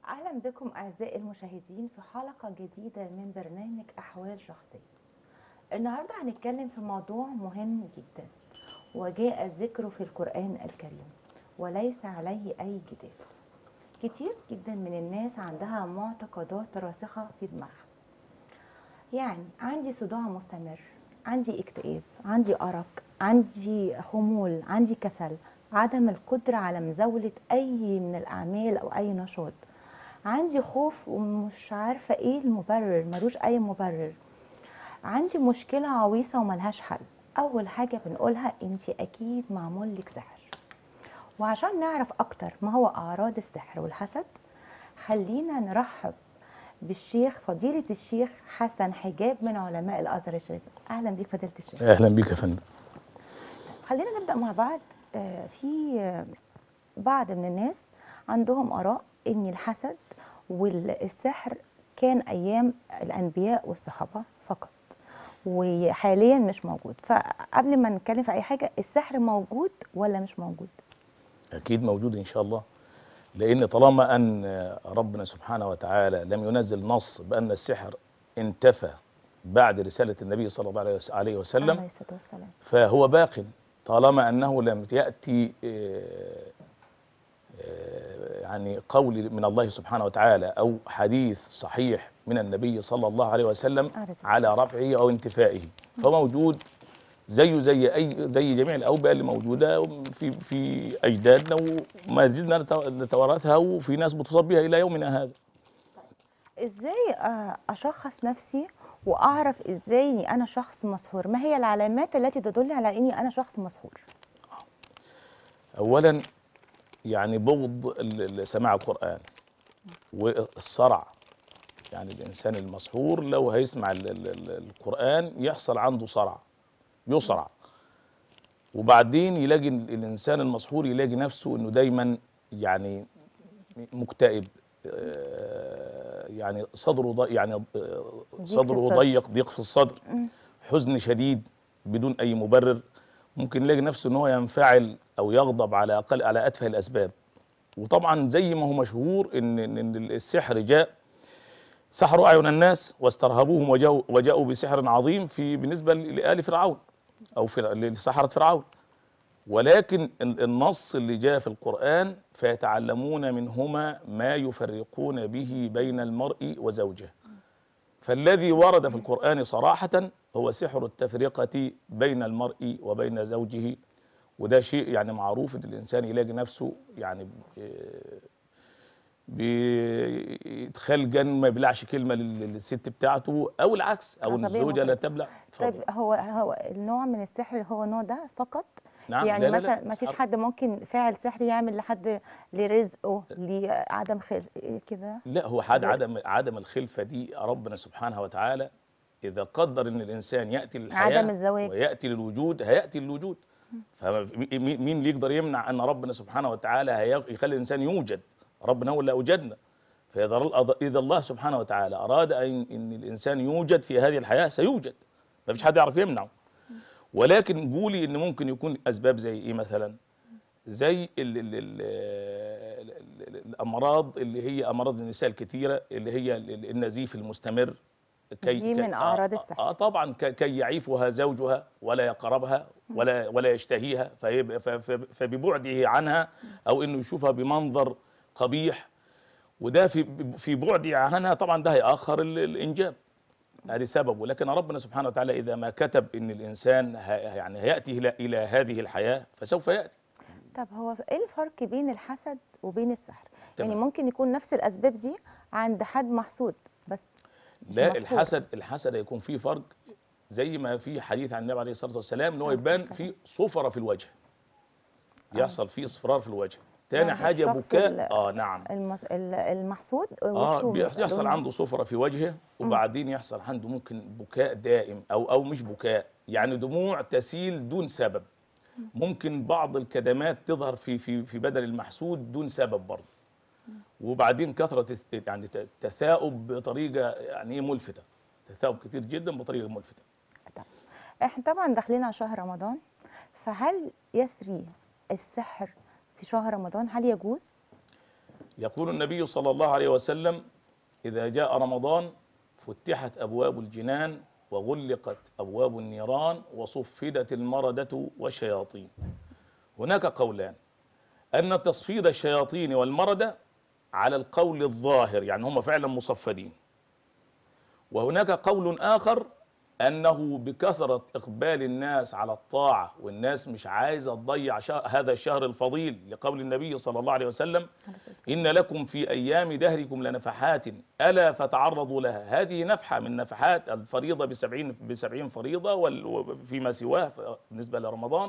أهلا بكم أعزائي المشاهدين في حلقة جديدة من برنامج أحوال شخصية النهاردة هنتكلم في موضوع مهم جدا وجاء ذكره في القرآن الكريم وليس عليه أي جدال كتير جدا من الناس عندها معتقدات راسخة في دماغها يعني عندي صداع مستمر عندي اكتئاب عندي أرق عندي خمول عندي كسل عدم القدرة على مزاولة أي من الأعمال أو أي نشاط عندي خوف ومش عارفة إيه المبرر ملوش أي مبرر عندي مشكلة عويصة وملهاش حل أول حاجة بنقولها أنت أكيد معمول لك سحر وعشان نعرف أكتر ما هو أعراض السحر والحسد خلينا نرحب بالشيخ فضيلة الشيخ حسن حجاب من علماء الأزهر الشريف أهلا بك فضيلة الشيخ اهلا بك يا فندم خلينا نبدأ مع بعض آه، في آه، بعض من الناس عندهم آراء إن الحسد والسحر كان أيام الأنبياء والصحابة فقط وحاليا مش موجود فقبل ما نتكلم في أي حاجة السحر موجود ولا مش موجود؟ اكيد موجود ان شاء الله لان طالما ان ربنا سبحانه وتعالى لم ينزل نص بان السحر انتفى بعد رساله النبي صلى الله عليه وس- عليه وسلم عليه الصلاة والسلام فهو باق طالما انه لم ياتي آه، آه، يعني قول من الله سبحانه وتعالى او حديث صحيح من النبي صلى الله عليه وسلم عليه الصلاة على رفعه او انتفائه فموجود زيه زي اي زي جميع الاوبئه اللي موجوده في في اجدادنا وما زلنا نت- نتوارثها وفي ناس بتصاب بها الى يومنا هذا ازاي آه، اشخص نفسي واعرف ازاي اني انا شخص مسحور ما هي العلامات التي تدل على اني انا شخص مسحور اولا يعني بغض ال- ال- سماع القران والصرع يعني الانسان المسحور لو هيسمع ال- ال- ال- القران يحصل عنده صرع يصرع وبعدين يلاقي ال- الانسان المسحور يلاقي نفسه انه دايما يعني مكتئب آه، يعني صدره ضي يعني آه، في صدره الصدر. ضيق ضيق في الصدر حزن شديد بدون اي مبرر ممكن يلاقي نفسه ان هو ينفعل او يغضب على اقل على اتفه الاسباب وطبعا زي ما هو مشهور ان ان إن السحر جاء سحروا اعين الناس واسترهبوهم وجاءوا وجاءوا بسحر عظيم في بالنسبه لآل فرعون او فرع لسحره فرعون ولكن ال- النص اللي جاء في القرآن فيتعلمون منهما ما يفرقون به بين المرء وزوجه فالذي ورد في القرآن صراحة هو سحر التفرقة بين المرء وبين زوجه وده شيء يعني معروف ان الانسان يلاقي نفسه يعني بيتخلجن ما يبلعش كلمه لل- للست بتاعته او العكس او ان عصبية الزوجه لا مفرطة. تبلع طيب اتفضل. هو هو النوع من السحر هو النوع ده فقط نعم يعني لا لا لا مثلا ما فيش سحر- حد ممكن فاعل سحر يعمل لحد لرزقه لعدم خير إيه كده لا هو حد لا. عدم عدم الخلفه دي ربنا سبحانه وتعالى اذا قدر ان الانسان ياتي للحياه عدم الزواج. وياتي للوجود هياتي للوجود فمين مين اللي يقدر يمنع ان ربنا سبحانه وتعالى هي- يخلي الانسان يوجد ربنا هو اللي اوجدنا فاذا ال- اذا الله سبحانه وتعالى اراد ان ان الانسان يوجد في هذه الحياه سيوجد ما فيش حد يعرف يمنعه ولكن قولي ان ممكن يكون اسباب زي ايه مثلا زي ال ال ال ال ال الامراض اللي هي امراض النساء الكثيره اللي هي ال- ال- النزيف المستمر دي من أعراض آه السحر. اه طبعا ك- كي يعيفها زوجها ولا يقربها ولا ولا يشتهيها فيبقى- ف- ف- فببعده عنها او انه يشوفها بمنظر قبيح وده في في بعده عنها طبعا ده هيأخر ال- الانجاب هذه سببه لكن ربنا سبحانه وتعالى اذا ما كتب ان الانسان ه- يعني هياتي الى الى هذه الحياه فسوف ياتي طب هو ايه الفرق بين الحسد وبين السحر يعني تمام. ممكن يكون نفس الاسباب دي عند حد محسود بس مش لا مسحور. الحسد الحسد هيكون فيه فرق زي ما في حديث عن النبي عليه الصلاه والسلام ان هو عليه يبان الصلاة في صفره في الوجه يحصل فيه اصفرار في الوجه تاني يعني حاجه الشخص ال- بكاء اه نعم المس... ال- المحسود اه وشه بيح- يحصل لونه- عنده صفرة في وجهه وبعدين يحصل عنده ممكن بكاء دائم او او مش بكاء يعني دموع تسيل دون سبب ممكن بعض الكدمات تظهر في في في بدن المحسود دون سبب برضه وبعدين كثرة الت- يعني ت- تثاؤب بطريقة يعني ايه ملفتة تثاؤب كتير جدا بطريقة ملفتة طب. احنا طبعا داخلين على شهر رمضان فهل يسري السحر في شهر رمضان هل يجوز يقول النبي صلى الله عليه وسلم إذا جاء رمضان فتحت أبواب الجنان وغلقت أبواب النيران وصفدت المردة والشياطين هناك قولان أن تصفيد الشياطين والمردة على القول الظاهر يعني هم فعلا مصفدين وهناك قول آخر أنه بكثرة إقبال الناس على الطاعة والناس مش عايزة تضيع شه- هذا الشهر الفضيل لقول النبي صلى الله عليه وسلم إن لكم في أيام دهركم لنفحات ألا فتعرضوا لها هذه نفحة من نفحات الفريضة بسبعين, بسبعين فريضة وال- وفيما سواه ف- بالنسبة لرمضان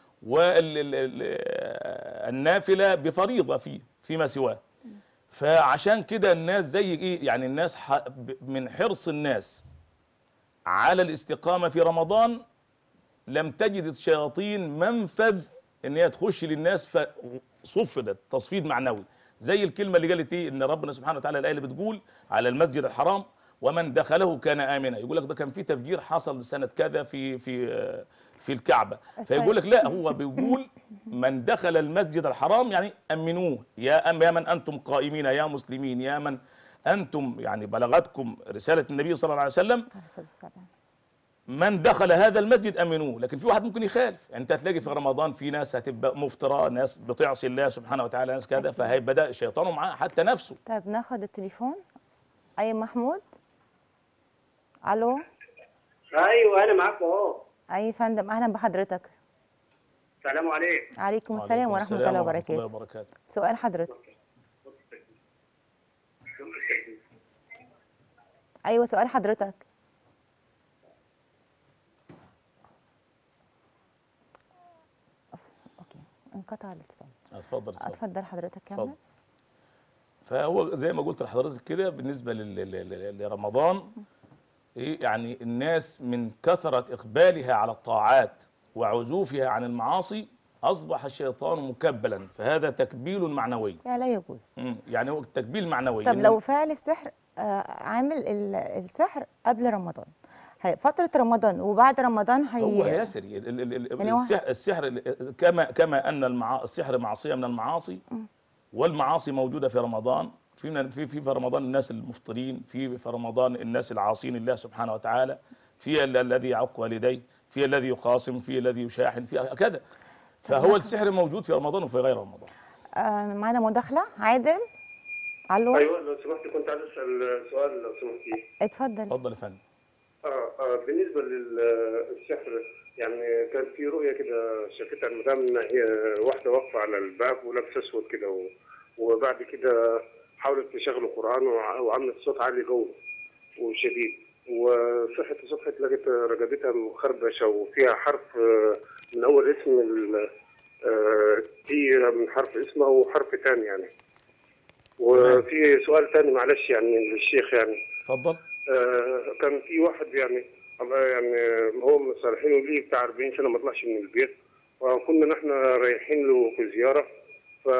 والنافلة بفريضة في فيما سواه فعشان كده الناس زي ايه يعني الناس ح- ب- من حرص الناس على الاستقامة في رمضان لم تجد الشياطين منفذ ان هي تخش للناس فصفدت تصفيد معنوي زي الكلمة اللي قالت ايه ان ربنا سبحانه وتعالى الآية اللي بتقول على المسجد الحرام ومن دخله كان آمنا يقول لك ده كان في تفجير حصل سنة كذا في في آه، في الكعبة فيقول لك لا هو بيقول من دخل المسجد الحرام يعني أمنوه يا أم يا من أنتم قائمين يا مسلمين يا من أنتم يعني بلغتكم رسالة النبي صلى الله عليه وسلم عليه الصلاة والسلام من دخل هذا المسجد امنوه لكن في واحد ممكن يخالف انت هتلاقي في رمضان في ناس هتبقى مفترى ناس بتعصي الله سبحانه وتعالى ناس كذا فهيبدا شيطانه معاه حتى نفسه طيب ناخد التليفون أي محمود ألو ايوه انا معاك اهو أي فندم أهلا بحضرتك السلام عليكم عليكم السلام وعليكم ورحمة السلام الله ورحمة وبركاته وبركاته سؤال حضرتك أيوة سؤال حضرتك أوف، أوكي انقطع الاتصال اتفضل اتفضل اتفضل حضرتك كمل اتفضل. فهو زي ما قلت لحضرتك كده بالنسبه لل- لل- لل- لرمضان ايه يعني الناس من كثره اقبالها على الطاعات وعزوفها عن المعاصي اصبح الشيطان مكبلا فهذا تكبيل معنوي لا لا يجوز مم، يعني هو تكبيل معنوي طب إن- لو فعل السحر آه، عامل ال- السحر قبل رمضان هي فترة رمضان وبعد رمضان هي هو هيسري ال- ال- ال- يعني هو- السحر, السحر ال- كما كما ان المعا السحر معصيه من المعاصي والمعاصي موجوده في رمضان في من- في في في رمضان الناس المفطرين في في رمضان الناس العاصين الله سبحانه وتعالى في ال- الذي يعق والديه في الذي يخاصم في الذي يشاحن في كذا فهو السحر موجود في رمضان وفي غير رمضان آه، معانا مداخلة عادل ألو ايوه لو سمحت كنت عايز اسال سؤال لو سمحتي اتفضل اتفضل يا فندم اه اه بالنسبه للسحر يعني كان في رؤيه كده شافتها المدام ان هي واحده واقفه على الباب ولابسه اسود كده و- وبعد كده حاولت تشغل القران وع- وعملت صوت عالي قوي وشديد وصحت صحت لقيت رقبتها مخربشه وفيها حرف آه، من اول اسم ال- آه، تي من حرف اسمها وحرف ثاني يعني وفي سؤال ثاني معلش يعني للشيخ يعني اتفضل آه، كان في واحد يعني الله يعني هو من صالحين ليه بتاع 40 سنه ما طلعش من البيت وكنا نحن رايحين له في زياره ف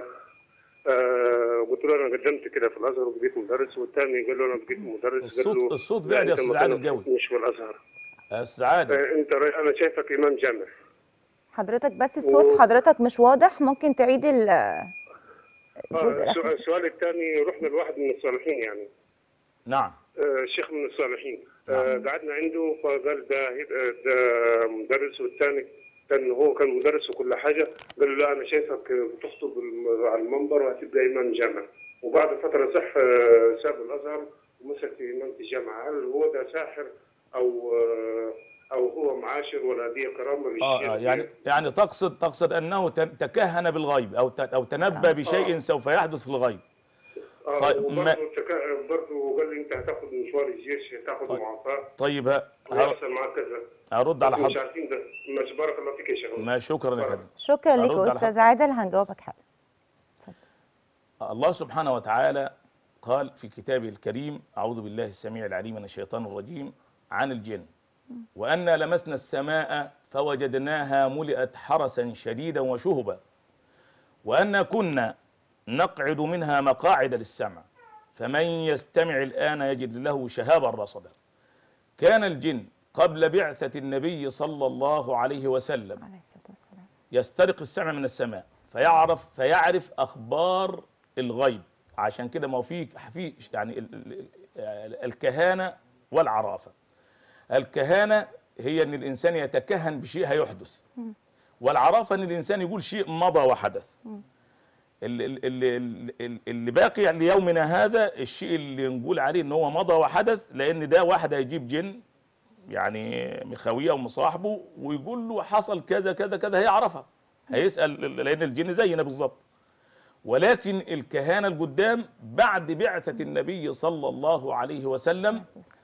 آه، قلت له انا قدمت كده في الازهر وبقيت مدرس والثاني قال له انا بقيت مدرس الصوت- قال له الصوت لا، بعد يا أنت أستاذ ما عادل جوي. مش في الازهر يا استاذ عادل آه، انت راي- انا شايفك امام جامع حضرتك بس الصوت حضرتك مش واضح ممكن تعيد ال- آه، الجزء السؤال- الأخير السؤال الثاني رحنا لواحد من الصالحين يعني نعم آه، شيخ من الصالحين نعم. آه، قعدنا عنده فقال ده ده مدرس والثاني كان هو كان مدرس وكل حاجه قال له لا انا شايفك بتخطب الم- على المنبر وهتبقى امام جامع وبعد فتره صح آه، ساب الازهر ومسك في امامه الجامعه هل هو ده ساحر او آه، او هو معاشر ولا دي كرامه للشيخ اه آه، يعني يعني تقصد تقصد انه ت- تكهن بالغيب او ت- او تنبأ آه. بشيء آه. سوف يحدث في الغيب آه طيب، وبرضه ما- تكا- برضه قال لي انت هتاخد مشوار الجيش هتاخد طيب. معافاه طيب ه- ه- ويحصل معاك كذا هرد على مش حضرتك عارفين ده ماشي بارك الله فيك يا شيخ ما شكرا يا فندم شكرا لك أرد على أستاذ حضرتك. عادل هنجاوبك حالا الله سبحانه وتعالى قال في كتابه الكريم أعوذ بالله السميع العليم من الشيطان الرجيم عن الجن وأنا لمسنا السماء فوجدناها ملئت حرسا شديدا وشهبا وأنا كنا نقعد منها مقاعد للسمع فمن يستمع الآن يجد له شهابا رصدا كان الجن قبل بعثة النبي صلى الله عليه وسلم عليه الصلاة والسلام يسترق السمع من السماء فيعرف فيعرف اخبار الغيب عشان كده ما هو في في يعني ال- ال- ال- الكهانه والعرافه الكهانه هي ان الانسان يتكهن بشيء هيحدث والعرافه ان الانسان يقول شيء مضى وحدث اللي, اللي, اللي, اللي باقي ليومنا هذا الشيء اللي نقول عليه ان هو مضى وحدث لان ده واحد هيجيب جن يعني مخاويه ومصاحبه ويقول له حصل كذا كذا كذا هيعرفها هيسال لان الجن زينا بالظبط ولكن الكهانه القدام بعد بعثه النبي صلى الله عليه وسلم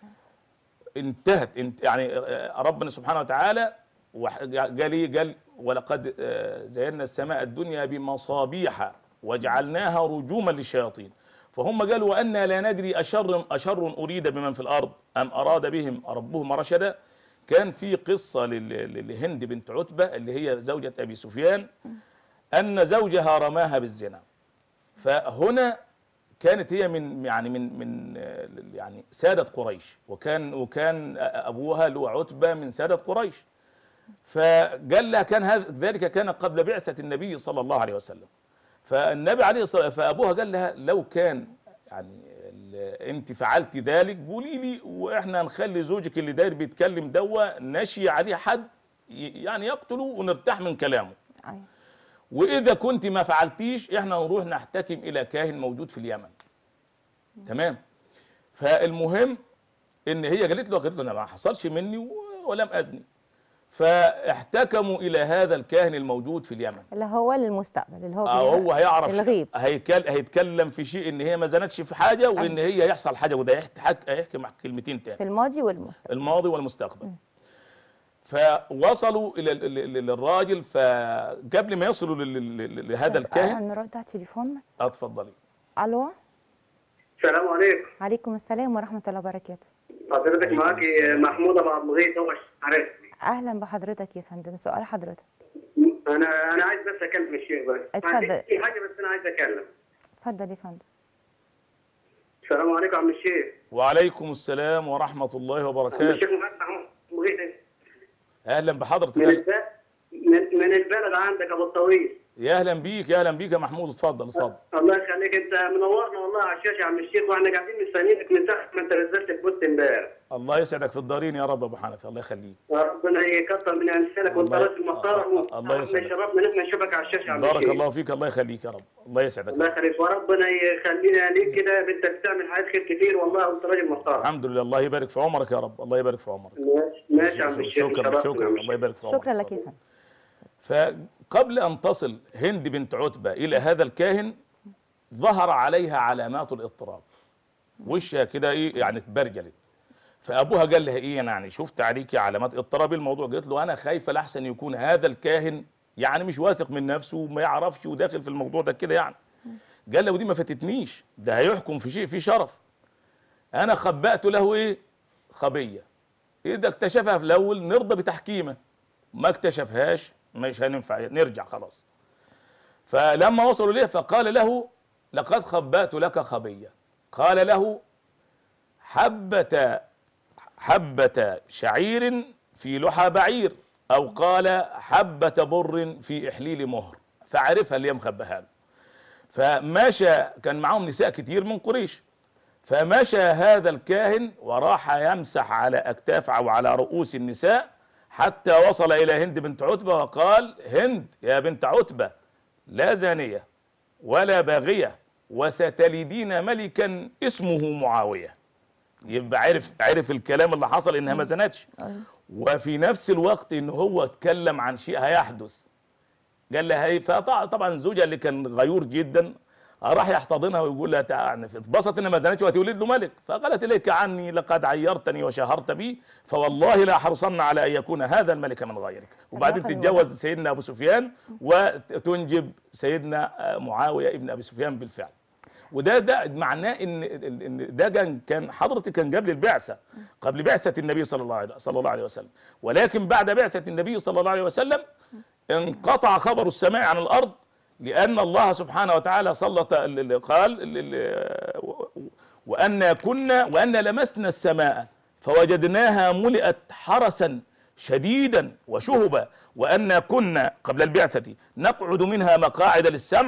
انتهت انت يعني آه، ربنا سبحانه وتعالى وح- قال ايه قال ولقد آه، زينا السماء الدنيا بمصابيح وجعلناها رجوما للشياطين فهم قالوا وأنا لا ندري أشر أشر أريد بمن في الأرض أم أراد بهم ربهم رشدا كان في قصة لل- لل- لهند بنت عتبة اللي هي زوجة أبي سفيان أن زوجها رماها بالزنا فهنا كانت هي من يعني من من آه، يعني سادة قريش وكان وكان أبوها اللي هو عتبة من سادة قريش فقال لها كان هذا ذلك كان قبل بعثة النبي صلى الله عليه وسلم فالنبي عليه الصلاة فأبوها قال لها لو كان يعني ال- انت فعلت ذلك قولي لي واحنا نخلي زوجك اللي داير بيتكلم دوا نشي عليه حد ي- يعني يقتله ونرتاح من كلامه أيوة. واذا كنت ما فعلتيش احنا نروح نحتكم الى كاهن موجود في اليمن تمام فالمهم ان هي قالت له قالت له انا ما حصلش مني و- ولم ازني فاحتكموا الى هذا الكاهن الموجود في اليمن اللي هو للمستقبل اللي هو اه بيبقى هو هيعرف الغيب هيكل هيتكلم في شيء ان هي ما زنتش في حاجه وان هي يحصل حاجه وده يحكي هيحكي مع كلمتين تاني في الماضي والمستقبل الماضي والمستقبل فوصلوا الى ال- ال- ال- الراجل فقبل ما يصلوا لل- لل- لهذا الكاهن نرد على التليفون اتفضلي الو السلام عليكم عليكم السلام ورحمه الله وبركاته حضرتك عليكم معاكي السلام. محمود ابو عبد الغيث هو عارف اهلا بحضرتك يا فندم سؤال حضرتك انا انا عايز بس اكلم الشيخ بس اتفضل. ما عنديش حاجه بس انا عايز اتكلم اتفضل يا فندم السلام عليكم يا عم الشيخ وعليكم السلام ورحمه الله عم وبركاته الشيخ محمد ابو غيث اهلا بحضرتك من أهلا. البلد من, من البلد عندك ابو الطويل يا اهلا بيك يا اهلا بيك يا محمود اتفضل اتفضل الله يخليك انت منورنا والله على الشاشه يا عم الشيخ واحنا قاعدين مستنيينك من ساعه ما انت نزلت البوست امبارح الله يسعدك في الدارين يا رب يا ابو حنفي الله يخليك ربنا يكثر من امثالك وانت الله- راجل محترم الله يسعدك. شرفنا ان احنا نشوفك على الشاشه يا عم بارك الشيخ الله فيك الله يخليك يا رب الله يسعدك الله يخليك وربنا يخلينا ليك كده انت بتعمل حاجات خير كتير والله وانت راجل محترم الحمد لله الله يبارك في عمرك يا رب الله يبارك في عمرك ماشي ماشي يا عم الشيخ شكرا شرفنا شكرا يا عم الله الشيخ. يبارك في عمرك شكرا لك يا فندم فقبل أن تصل هند بنت عتبة إلى هذا الكاهن ظهر عليها علامات الاضطراب وشها كده إيه يعني اتبرجلت فأبوها قال لها إيه أنا يعني شفت عليكي علامات اضطراب الموضوع قالت له أنا خايفة لأحسن يكون هذا الكاهن يعني مش واثق من نفسه وما يعرفش وداخل في الموضوع ده كده يعني قال له ودي ما فاتتنيش ده هيحكم في شيء في شرف أنا خبأت له إيه خبية إذا اكتشفها في الأول نرضى بتحكيمه ما اكتشفهاش مش هننفع نرجع خلاص فلما وصلوا اليه فقال له لقد خبأت لك خبية قال له حبة حبة شعير في لحى بعير أو قال حبة بر في إحليل مهر فعرفها اللي هي مخباها له فمشى كان معاهم نساء كتير من قريش فمشى هذا الكاهن وراح يمسح على أكتاف أو على رؤوس النساء حتى وصل إلى هند بنت عتبة وقال هند يا بنت عتبة لا زانية ولا باغية وستلدين ملكا اسمه معاوية يبقى عرف عرف الكلام اللي حصل انها ما زنتش وفي نفس الوقت ان هو اتكلم عن شيء هيحدث قال لها هي فطبعا زوجها اللي كان غيور جدا راح يحتضنها ويقول لها تعالى اتبسط ان ما زنتش وهتولد له ملك فقالت اليك عني لقد عيرتني وشهرت بي فوالله لا حرصن على ان يكون هذا الملك من غيرك وبعدين الله تتجوز سيدنا ابو سفيان وتنجب سيدنا معاويه ابن ابي سفيان بالفعل وده ده معناه ان ان ده كان كان حضرتك كان قبل البعثه قبل بعثه النبي صلى الله عليه صلى الله عليه وسلم ولكن بعد بعثه النبي صلى الله عليه وسلم انقطع خبر السماء عن الارض لان الله سبحانه وتعالى سلط ال- ال- قال ال- ال- وأنا كنا وأن لمسنا السماء فوجدناها ملئت حرسا شديدا وشهبا وأنا كنا قبل البعثة نقعد منها مقاعد للسمع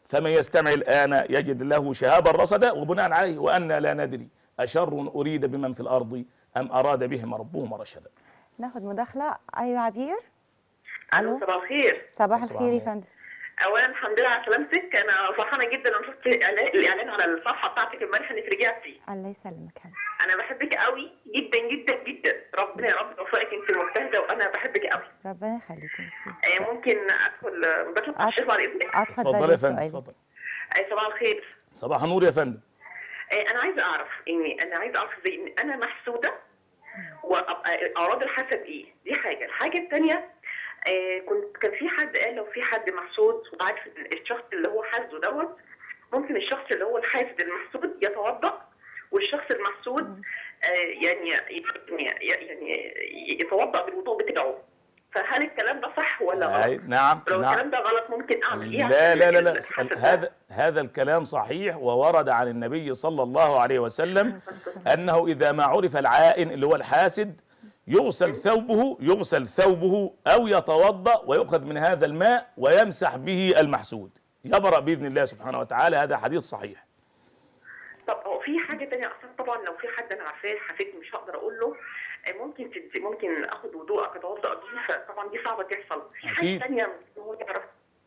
فمن يستمع الآن يجد له شهابا رصدا وبناء عليه وأن لا ندري أشر أريد بمن في الأرض أم أراد بهم ربهم رشدا ناخد مداخله ايوه عبير الو ألو. صباح الخير صباح صباح الخير يا النور. فندم اولا الحمد لله على سلامتك انا فرحانه جدا لما شفت الإعلان- الاعلان على الصفحه بتاعتك امبارح انك رجعتي الله يسلمك حبيبي انا بحبك قوي جدا جدا جدا ربنا يا رب يوفقك انت المجتهده وانا بحبك قوي ربنا يخليك ميرسي آه، ممكن ادخل آه، مداخله مع الشيخ بعد اذنك اه اتفضل يا اتفضلي فندم سؤالي اتفضل آه، صباح الخير صباح النور يا فندم آه، انا عايزه اعرف اني انا عايزه اعرف ازاي ان انا محسوده وابقى اعراض الحسد ايه دي حاجه الحاجه الثانيه كنت كان في حد قال لو في حد محسود وعارف إن الشخص اللي هو حاسده دوت ممكن الشخص اللي هو الحاسد المحسود يتوضا والشخص المحسود آه، يعني يعني يعني يتوضا بالوضوء بتاعه فهل الكلام ده صح ولا أي غلط؟ نعم لو نعم الكلام ده غلط ممكن اعمل ايه لا عشان لا لا لا الحسد ده؟ هذا هذا الكلام صحيح وورد عن النبي صلى الله عليه وسلم أنه إذا ما عرف العائن اللي هو الحاسد يغسل ثوبه يغسل ثوبه أو يتوضأ ويؤخذ من هذا الماء ويمسح به المحسود يبرأ بإذن الله سبحانه وتعالى هذا حديث صحيح طب هو في حاجه تانية اصلا طبعا لو في حد انا عارفاه حسيت مش هقدر اقول له آه، ممكن تد... ممكن اخد وضوءك اتوضا بيه فطبعا دي صعبه تحصل في حاجه أكيد. تانية هو يعرف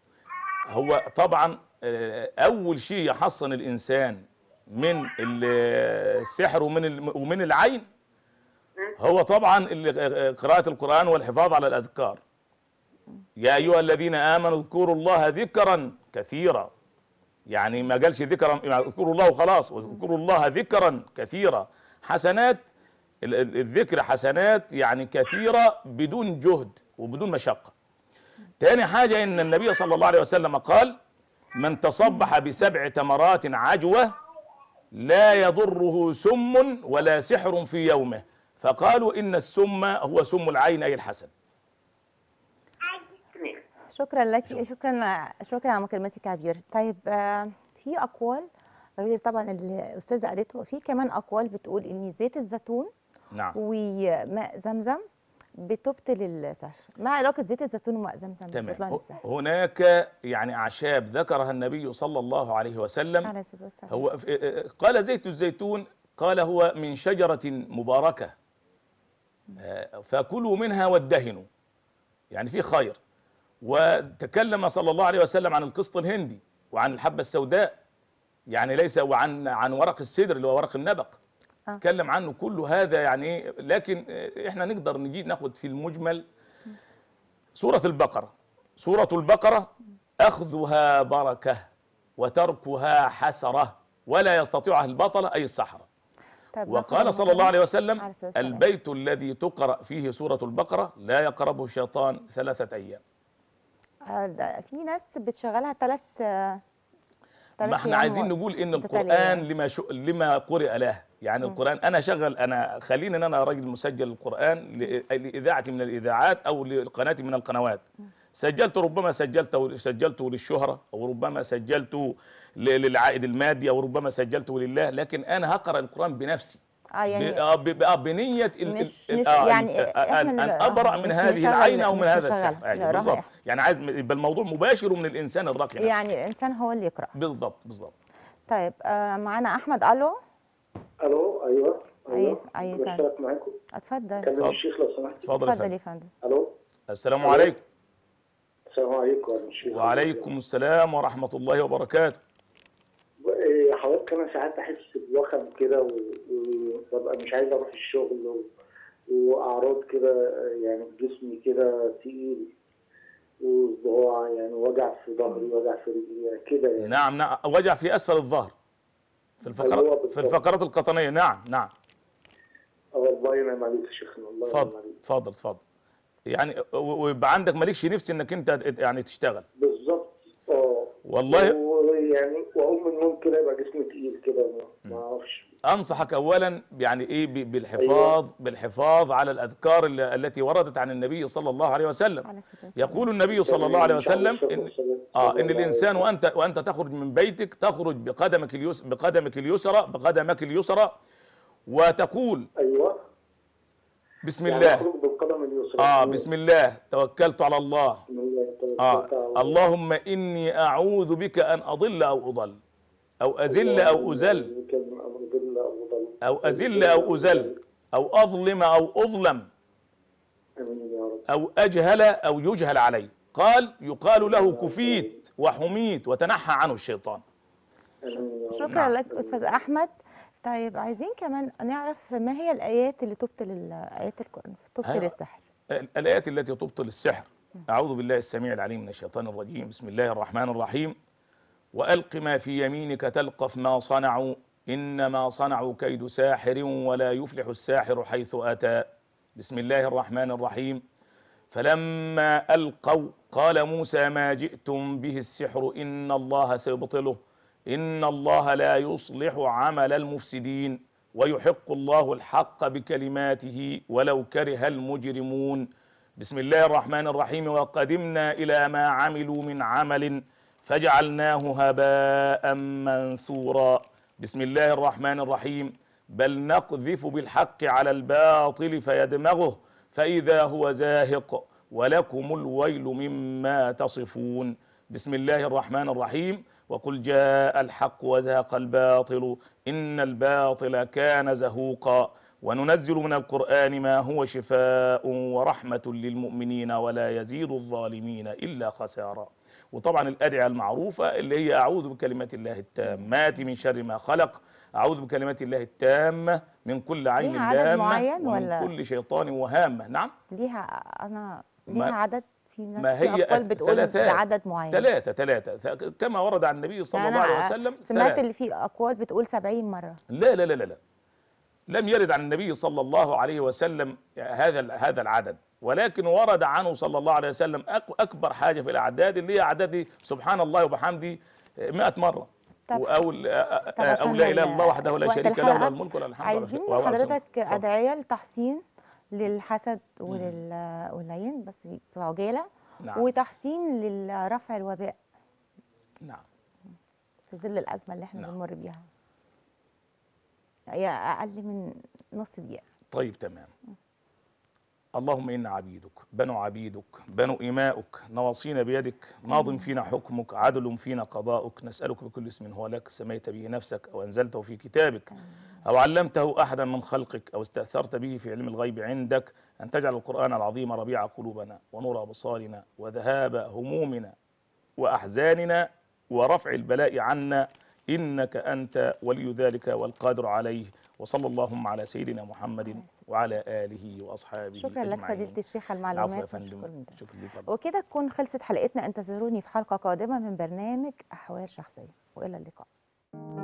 هو طبعا آه، أول شيء يحصن الإنسان من ال- السحر ومن ال- ومن العين هو طبعا ال- قراءة القرآن والحفاظ على الأذكار يا أيها الذين آمنوا اذكروا الله ذكرا كثيرا يعني ما قالش ذكرا يعني اذكروا الله وخلاص واذكروا الله ذكرا كثيرا حسنات ال- ال- الذكر حسنات يعني كثيرة بدون جهد وبدون مشقة تاني حاجة إن النبي صلى الله عليه وسلم قال من تصبح بسبع تمرات عجوة لا يضره سم ولا سحر في يومه فقالوا إن السم هو سم العين أي الحسد تمام شكرا لك شكرا شكرا على مكالمتك يا عبير طيب آه، في اقوال غير طبعا اللي الاستاذه قالته في كمان اقوال بتقول ان زيت الزيتون نعم وماء زمزم بتبطل السحر ما علاقه زيت الزيتون وماء زمزم تمام ببطلان ه- السحر هناك يعني أعشاب ذكرها النبي صلى الله عليه وسلم عليه الصلاه والسلام هو قال زيت الزيتون قال هو من شجرة مباركة آه، فكلوا منها وادهنوا يعني في خير وتكلم صلى الله عليه وسلم عن القسط الهندي وعن الحبة السوداء يعني ليس وعن عن ورق السدر اللي هو ورق النبق آه. تكلم عنه كل هذا يعني إيه، لكن آه، احنا نقدر نجي ناخد في المجمل سورة البقرة سورة البقرة أخذها بركة وتركها حسرة ولا يستطيعها البطلة أي السحرة طب ناخد وقال صلى الله عليه وسلم عليه الصلاة والسلام. البيت الذي تقرأ فيه سورة البقرة لا يقربه الشيطان ثلاثة أيام آه، ده في ناس بتشغلها ثلاث ما احنا عايزين نقول ان متتالية. القرآن لما شو لما قرئ له يعني القرآن انا شغل انا خليني ان انا راجل مسجل القرآن ل- لاذاعه من الاذاعات او لقناه من القنوات سجلت ربما سجلته سجلته للشهرة او ربما سجلته ل- للعائد المادي او ربما سجلته لله لكن انا هقرا القرآن بنفسي اه ب- يعني آه، ب- آه، بنية ال- ال- مش- ال- مش- آه، يعني ال- آه، إحنا أن أن اللي- أبرأ مش من هذه نشغل- العين أو مش من هذا نشغل، السحر أيوة، نقراها بالضبط إحنا. يعني عايز يبقى الموضوع مباشر من الإنسان الراقي نفسه. يعني الانسان هو اللي يقرا بالضبط بالضبط طيب آه معانا احمد الو الو ايوه أيوة، أيوة، فندم. بشترك معاكم اتفضل كلم اتفضل. الشيخ لو سمحت اتفضل يا اتفضل فندم يا فندم الو السلام ألو. عليكم السلام عليكم يا الشيخ وعليكم السلام ورحمة الله وبركاته إيه، حضرتك انا ساعات احس بوخم كده و- وببقى مش عايز اروح الشغل و... واعراض كده يعني في جسمي كده تقيل وصداع يعني وجع في ظهري وجع في رجلي كده يعني نعم نعم وجع في أسفل الظهر في أيوة الفقرات بالضبط. في الفقرات القطنية نعم نعم آه، الله ينعم عليك يا شيخنا الله ينعم اتفضل عليك اتفضل اتفضل يعني و- ويبقى عندك مالكش نفس انك انت ت- يعني تشتغل بالظبط اه والله ويعني واقوم من النوم كده يبقى جسمي تقيل كده ما- ما اعرفش انصحك اولا يعني ايه ب- بالحفاظ بالحفاظ على الاذكار ال- التي وردت عن النبي صلى الله عليه وسلم على الصلاه والسلام يقول النبي صلى الله عليه وسلم ان إن اه ان الانسان وانت وانت تخرج من بيتك تخرج بقدمك اليس بقدمك اليسرى بقدمك اليسرى وتقول ايوه بسم يعني الله اخرج بالقدم اليسرى اه بسم الله توكلت على الله بسم الله توكلت اه على أو اللهم إني أعوذ بك أن أضل أو أضل أو أزل أو أزل بك من أمر ضل أو ضل أو أزل أو أزل أو أظلم أو أظلم آمين يا رب أو أجهل أو يجهل علي قال يقال له كفيت وحميت وتنحى عنه الشيطان آمين يا رب شكرا نعم. لك استاذ احمد طيب عايزين كمان نعرف ما هي الايات اللي تبطل ال- ايات القران تبطل أيوة. السحر الآيات التي تبطل السحر أعوذ بالله السميع العليم من الشيطان الرجيم بسم الله الرحمن الرحيم وألق ما في يمينك تلقف ما صنعوا إنما صنعوا كيد ساحر ولا يفلح الساحر حيث أتى بسم الله الرحمن الرحيم فلما ألقوا قال موسى ما جئتم به السحر إن الله سيبطله إن الله لا يصلح عمل المفسدين ويحق الله الحق بكلماته ولو كره المجرمون بسم الله الرحمن الرحيم وقدمنا إلى ما عملوا من عمل فجعلناه هباء منثورا بسم الله الرحمن الرحيم بل نقذف بالحق على الباطل فيدمغه فإذا هو زاهق ولكم الويل مما تصفون بسم الله الرحمن الرحيم وقل جاء الحق وزهق الباطل إن الباطل كان زهوقا وننزل من القرآن ما هو شفاء ورحمة للمؤمنين ولا يزيد الظالمين إلا خسارا وطبعا الأدعية المعروفة اللي هي أعوذ بكلمات الله التامات من شر ما خلق أعوذ بكلمات الله التامة من كل عين ليها عدد لامة معين ومن ولا؟ كل شيطان وهامة نعم ليها انا ما- ليها عدد في ناس ما في هي اقوال أت- بتقول ثلاثات. بعدد معين ثلاثة ثلاثة ث- كما ورد عن النبي صلى يعني الله عليه أنا وسلم سمعت ثلاثة. اللي في اقوال بتقول 70 مره لا لا لا لا لا لم يرد عن النبي صلى الله عليه وسلم هذا ال- هذا العدد ولكن ورد عنه صلى الله عليه وسلم أك- اكبر حاجه في الاعداد اللي هي اعداد سبحان الله وبحمده 100 مره طب- او طب او عشان لا اله الا ال- الله وحده لا وقت شريك له الحلقة له الملك وله الحمد عايزين وهو على كل شيء حضرتك اتفضل. ادعيه لتحسين للحسد ولل والعين بس في عجاله نعم وتحسين لرفع الوباء نعم في ظل الازمه اللي احنا نعم. بنمر بيها هي اقل من نص دقيقه طيب تمام اللهم إنا عبيدك بنو عبيدك بنو إماؤك نواصينا بيدك ماض فينا حكمك عدل فينا قضاؤك نسألك بكل اسم هو لك سميت به نفسك أو أنزلته في كتابك أو علمته أحدا من خلقك أو استأثرت به في علم الغيب عندك أن تجعل القرآن العظيم ربيع قلوبنا ونور أبصارنا وذهاب همومنا وأحزاننا ورفع البلاء عنا إنك أنت ولي ذلك والقادر عليه وصلى اللهم على سيدنا محمد وعلى آله وأصحابه شكرا لك أجمعين. فضيله الشيخ على العفو يا المعلومات فندم والشكر شكرا لك وكده تكون خلصت حلقتنا انتظروني في حلقه قادمه من برنامج احوال شخصيه والى اللقاء